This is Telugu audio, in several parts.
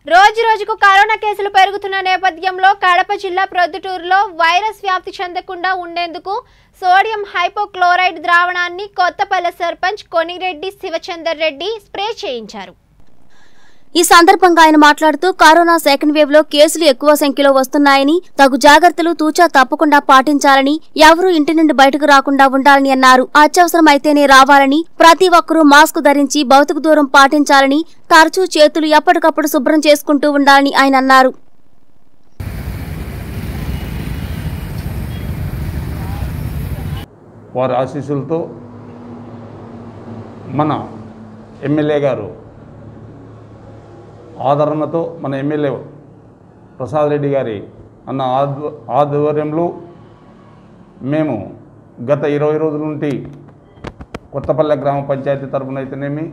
రోజు రోజుకు కరోనా కేసులు పెరుగుతున్న నేపథ్యంలో కడప జిల్లా ప్రొద్దుటూరులో వైరస్ వ్యాప్తి చెందకుండా ఉండేందుకు సోడియం హైపోక్లోరైడ్ ద్రావణాన్ని కొత్తపల్లె సర్పంచ్ కొనిరెడ్డి శివచందర్ రెడ్డి స్ప్రే చేయించారు ఈ సందర్భంగా ఆయన మాట్లాడుతూ కరోనా సెకండ్ వేవ్ లో కేసులు ఎక్కువ సంఖ్యలో వస్తున్నాయని తగు జాగ్రత్తలు తూచా తప్పకుండా పాటించాలని ఎవరూ ఇంటి నుండి బయటకు రాకుండా ఉండాలని అన్నారు అత్యవసరం అయితేనే రావాలని ప్రతి ఒక్కరూ మాస్క్ ధరించి భౌతిక దూరం పాటించాలని తరచూ చేతులు ఎప్పటికప్పుడు శుభ్రం చేసుకుంటూ ఉండాలని ఆయన అన్నారు వారి ఆశీస్సులతో మన ఎమ్మెల్యే గారు ఆదరణతో మన ఎమ్మెల్యే ప్రసాద్ రెడ్డి గారి అన్న ఆధ్వ ఆధ్వర్యంలో మేము గత ఇరవై రోజుల నుండి కొత్తపల్లె గ్రామ పంచాయతీ తరపున అయితేనేమి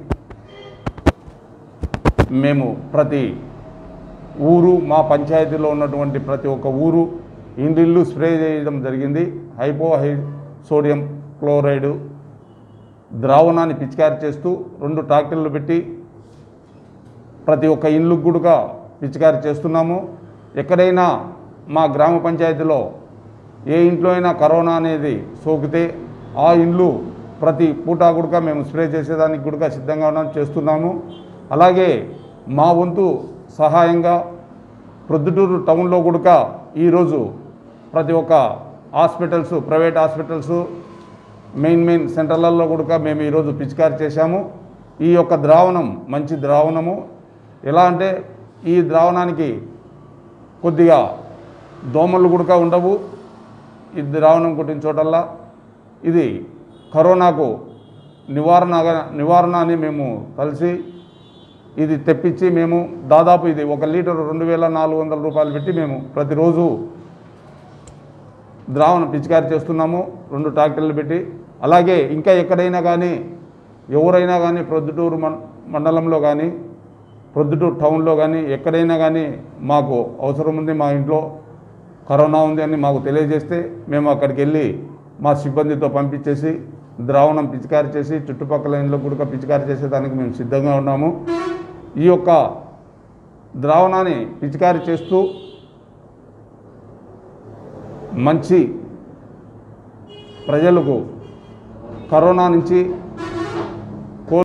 మేము ప్రతి ఊరు మా పంచాయతీలో ఉన్నటువంటి ప్రతి ఒక్క ఊరు ఇండిల్లు స్ప్రే చేయడం జరిగింది హైపో హై సోడియం క్లోరైడ్ ద్రావణాన్ని పిచికారి చేస్తూ రెండు ట్రాక్టర్లు పెట్టి ప్రతి ఒక్క ఇల్లు కూడా పిచికారి చేస్తున్నాము ఎక్కడైనా మా గ్రామ పంచాయతీలో ఏ ఇంట్లో అయినా కరోనా అనేది సోకితే ఆ ఇండ్లు ప్రతి పూట కూడా మేము స్ప్రే చేసేదానికి కూడా సిద్ధంగా ఉన్నాం చేస్తున్నాము అలాగే మా వంతు సహాయంగా ప్రొద్దుటూరు టౌన్లో కూడా ఈరోజు ప్రతి ఒక్క hospitals private hospitals main main సెంటర్లలో కూడా మేము ఈరోజు పిచికారి చేశాము ఈ యొక్క ద్రావణం మంచి ద్రావణము ఎలా అంటే ఈ ద్రావణానికి కొద్దిగా దోమలు కూడా ఉండవు ఈ ద్రావణం కొట్టిన చోటల్లా ఇది కరోనాకు నివారణ నివారణ అని మేము కలిసి ఇది తెప్పించి మేము దాదాపు ఇది ఒక లీటర్ రెండు వేల నాలుగు వందల రూపాయలు పెట్టి మేము ప్రతిరోజు ద్రావణం పిచికారి చేస్తున్నాము రెండు ట్రాక్టర్లు పెట్టి అలాగే ఇంకా ఎక్కడైనా కానీ ఎవరైనా కానీ ప్రొద్దుటూరు మన్ మండలంలో కానీ ప్రొద్దుటూరు టౌన్లో కానీ ఎక్కడైనా కానీ మాకు అవసరం ఉంది మా ఇంట్లో కరోనా ఉంది అని మాకు తెలియజేస్తే మేము అక్కడికి వెళ్ళి మా సిబ్బందితో పంపించేసి ద్రావణం పిచికారి చేసి చుట్టుపక్కల ఇంట్లో కూడా పిచికారి చేసేదానికి మేము సిద్ధంగా ఉన్నాము ఈ యొక్క ద్రావణాన్ని పిచికారి చేస్తూ మంచి ప్రజలకు కరోనా నుంచి